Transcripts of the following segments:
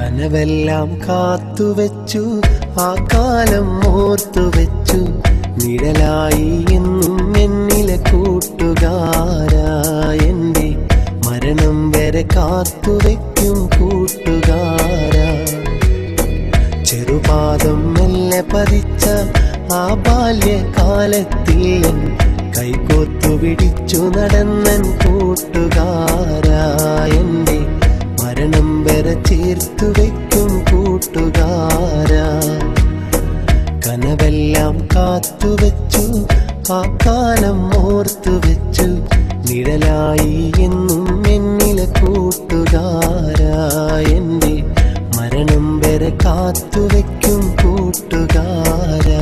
കനവെല്ലാം കാത്തുവെച്ചു ആ കാലം ഓർത്തുവെച്ചു നിഴലായി എന്നും എന്നിലെ കൂട്ടുകാരാ എന്റെ മരണം വരെ കാത്തുവെക്കും കൂട്ടുകാരാ ചെറുപാദം മെല്ലെ പതിച്ച ആ ബാല്യകാലത്തിൽ എൻ കൈകോർത്തു പിടിച്ചു നടന്നൻ കൂട്ടുകാരാ എന്റെ മരണം വരെ ചേർത്തു വെക്കും കൂട്ടുകാരാ കനവെല്ലാം കാത്തുവെച്ചു ആ കാലം ഓർത്തു വെച്ചു നിഴലായി എന്നും എന്നിലെ കൂട്ടുകാരാ എന്റെ മരണം വരെ കാത്തുവെക്കും കൂട്ടുകാരാ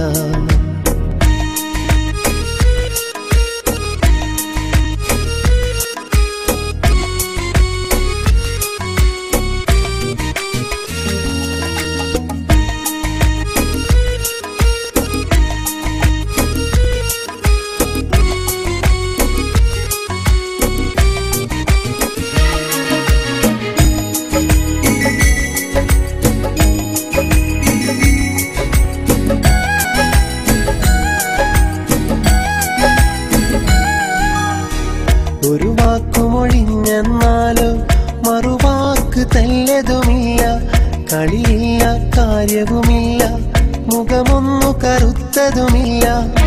ഒരു വാക്കുമൊഴിഞ്ഞെന്നാലോ മറുവാക്ക് തല്ലതുമില്ല കളിയില്ല കാര്യവുമില്ല മുഖമൊന്നു കറുത്തതുമില്ല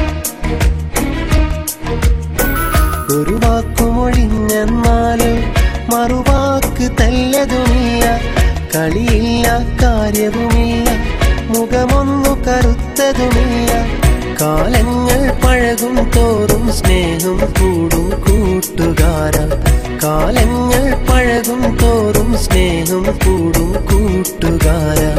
ഒരു വാക്കുമൊഴിഞ്ഞെന്നാലോ മറുവാക്ക് തല്ലതുമില്ല കളിയില്ല കാര്യവുമില്ല മുഖമൊന്നു കറുത്തതുമില്ല കാലങ്ങൾ പഴകും തോറും സ്നേഹം കൂടും കൂട്ടുകാര കാലങ്ങൾ പഴകും തോറും സ്നേഹം കൂടും കൂട്ടുകാര